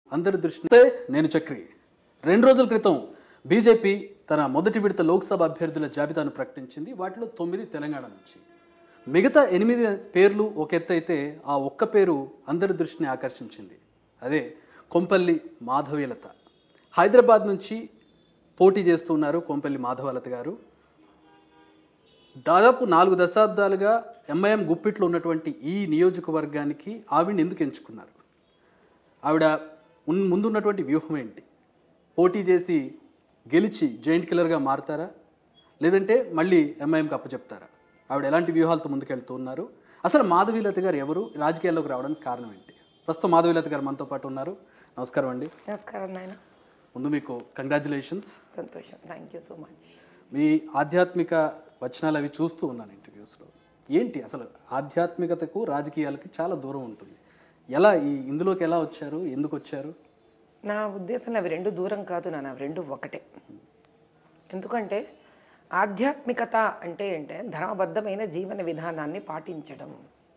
అందరి దృష్టి నేను చక్రి రెండు రోజుల క్రితం బీజేపీ తన మొదటి విడత లోక్సభ అభ్యర్థుల జాబితాను ప్రకటించింది వాటిలో తొమ్మిది తెలంగాణ నుంచి మిగతా ఎనిమిది పేర్లు ఒక ఎత్తు అయితే ఆ ఒక్క పేరు అందరి దృష్టిని ఆకర్షించింది అదే కొంపల్లి మాధవీలత హైదరాబాద్ నుంచి పోటీ చేస్తున్నారు కొంపల్లి మాధవలత గారు దాదాపు నాలుగు దశాబ్దాలుగా ఎంఐఎం గుప్పిట్లో ఉన్నటువంటి ఈ నియోజకవర్గానికి ఆవిడని ఎందుకు ఎంచుకున్నారు ఆవిడ ఉన్- ముందున్నటువంటి వ్యూహం ఏంటి పోటీ చేసి గెలిచి జైంట్ కిల్లర్గా మారుతారా లేదంటే మళ్ళీ ఎంఐఎంకి అప్పచెప్తారా ఆవిడ ఎలాంటి వ్యూహాలతో ముందుకెళ్తూ ఉన్నారు అసలు మాధవీలత గారు ఎవరు రాజకీయాల్లోకి రావడానికి కారణం ఏంటి ప్రస్తుతం మాధవీలత గారు మనతో పాటు ఉన్నారు నమస్కారం అండి నమస్కారం నాయన ముందు మీకు కంగ్రాచులేషన్స్ సంతోషం థ్యాంక్ యూ సో మచ్ మీ ఆధ్యాత్మిక వచనాలు అవి చూస్తూ ఉన్నాను ఇంటర్వ్యూస్లో ఏంటి అసలు ఆధ్యాత్మికతకు రాజకీయాలకి చాలా దూరం ఉంటుంది ఎలా ఈ ఇందులోకి ఎలా వచ్చారు ఎందుకు వచ్చారు నా ఉద్దేశంలో అవి రెండు దూరం కాదు నాన్న అవి రెండు ఒకటే ఎందుకంటే ఆధ్యాత్మికత అంటే ఏంటే ధర్మబద్ధమైన జీవన విధానాన్ని పాటించడం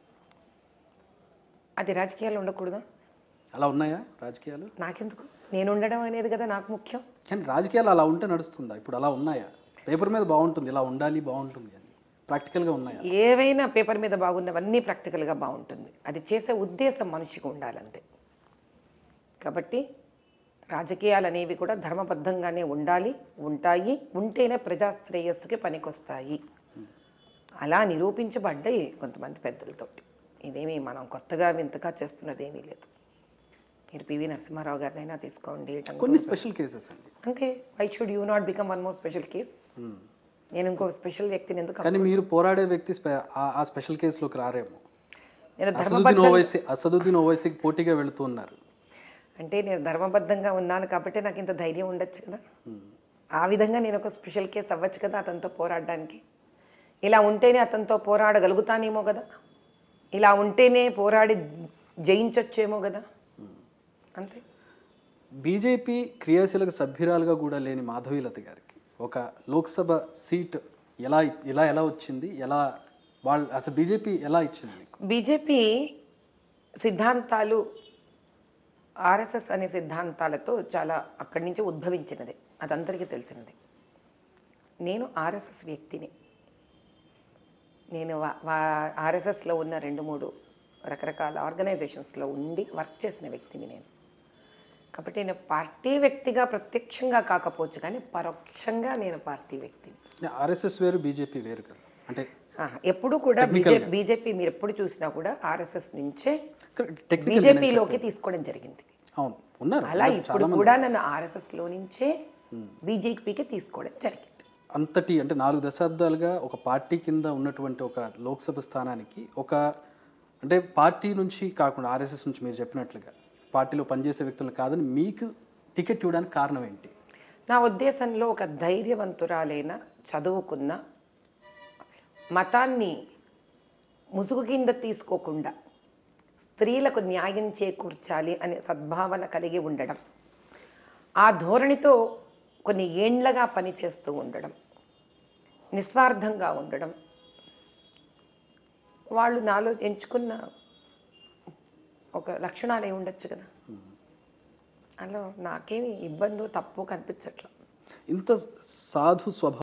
అది రాజకీయాలు ఉండకూడదా అలా ఉన్నాయా రాజకీయాలు నాకెందుకు నేను ఉండడం అనేది కదా నాకు ముఖ్యం కానీ రాజకీయాలు అలా ఉంటే నడుస్తుందా ఇప్పుడు అలా ఉన్నాయా పేపర్ మీద బాగుంటుంది ఇలా ఉండాలి బాగుంటుంది అని ప్రాక్టికల్గా ఉన్నాయా ఏవైనా పేపర్ మీద బాగున్నవన్నీ ప్రాక్టికల్గా బాగుంటుంది అది చేసే ఉద్దేశం మనిషికి ఉండాలంతే కాబట్టి రాజకీయాలు అనేవి కూడా ధర్మబద్ధంగానే ఉండాలి ఉంటాయి ఉంటేనే ప్రజా శ్రేయస్సుకి పనికొస్తాయి అలా నిరూపించబడ్డాయి కొంతమంది పెద్దలతోటి ఇదేమీ మనం కొత్తగా వింతగా చేస్తున్నది ఏమీ లేదు మీరు పివి నరసింహారావు గారినైనా తీసుకోండి టంగు కొన్ని స్పెషల్ కేసెస్ అండి అంతే I should you not become one more special case నేను ఇంకో స్పెషల్ వ్యక్తిని ఎందుకు కానీ మీరు పోరాడే వ్యక్తి స్పె- ఆ- ఆ స్పెషల్ కేసులోకి రారేమో నేను అసదుద్దీన్ ఓవైసీ అసదుద్దీన్ ఓవైసీకి పోటీగా వెళుతూ ఉన్నారు అంటే నేను ధర్మబద్ధంగా ఉన్నాను కాబట్టి నాకు ఇంత ధైర్యం ఉండొచ్చు కదా ఆ విధంగా నేను ఒక స్పెషల్ కేసు అవ్వచ్చు కదా అతనితో పోరాడడానికి ఇలా ఉంటేనే అతనితో పోరాడగలుగుతానేమో కదా ఇలా ఉంటేనే పోరాడి జయించొచ్చేమో కదా అంతే బీజేపీ క్రియాశీలక సభ్యురాలుగా కూడా లేని మాధవీలత గారికి ఒక లోక్సభ సీట్ ఎలా ఇలా ఎలా వచ్చింది ఎలా వాళ్ళు అసలు బీజేపీ ఎలా ఇచ్చింది మీకు బీజేపీ సిద్ధాంతాలు ఆర్ఎస్ఎస్ అనే సిద్ధాంతాలతో చాలా అక్కడి నుంచి ఉద్భవించినది అది అందరికీ తెలిసినది నేను ఆర్ఎస్ఎస్ వ్యక్తిని నేను వా- వా- ఆర్ఎస్ఎస్లో ఉన్న రెండు మూడు రకరకాల ఆర్గనైజేషన్స్లో ఉండి వర్క్ చేసిన వ్యక్తిని నేను కాబట్టి నేను పార్టీ వ్యక్తిగా ప్రత్యక్షంగా కాకపోవచ్చు కానీ పరోక్షంగా నేను పార్టీ వ్యక్తిని ఆర్ఎస్ఎస్ వేరు బీజేపీ వేరు కదా అంటే ఆహా, ఎప్పుడు కూడా బీజేపీ బీజేపీ మీరు ఎప్పుడు చూసినా కూడా ఆర్ఎస్ఎస్ నుంచే టెక్నికల్ బీజేపీలోకి తీసుకోవడం జరిగింది అవును ఉన్నారు అలా ఇప్పుడు కూడా నన్ను ఆర్ఎస్ఎస్ లో నుంచే బీజేపీకి తీసుకోవడం జరిగింది అంతటి అంటే నాలుగు దశాబ్దాలుగా ఒక పార్టీ కింద ఉన్నటువంటి ఒక లోక్సభ స్థానానికి ఒక అంటే పార్టీ నుంచి కాకుండా ఆర్ఎస్ఎస్ నుంచి మీరు చెప్పినట్లుగా పార్టీలో పనిచేసే వ్యక్తులు కాదని మీకు టికెట్ ఇవ్వడానికి కారణం ఏంటి నా ఉద్దేశంలో ఒక ధైర్యవంతురాలైన చదువుకున్న మతాన్ని ముసుగు కింద తీసుకోకుండా స్త్రీలకు న్యాయం చేకూర్చాలి అనే సద్భావన కలిగి ఉండడం ఆ ధోరణితో కొన్ని ఏండ్లగా పనిచేస్తూ ఉండడం నిస్వార్థంగా ఉండడం వాళ్ళు నాలో ఎంచుకున్న ఒక లక్షణాలు ఏమి ఉండొచ్చు కదా అలా నాకేమి ఇబ్బందో తప్పు కనిపించట్లా ఇంత సాధు స్వభావం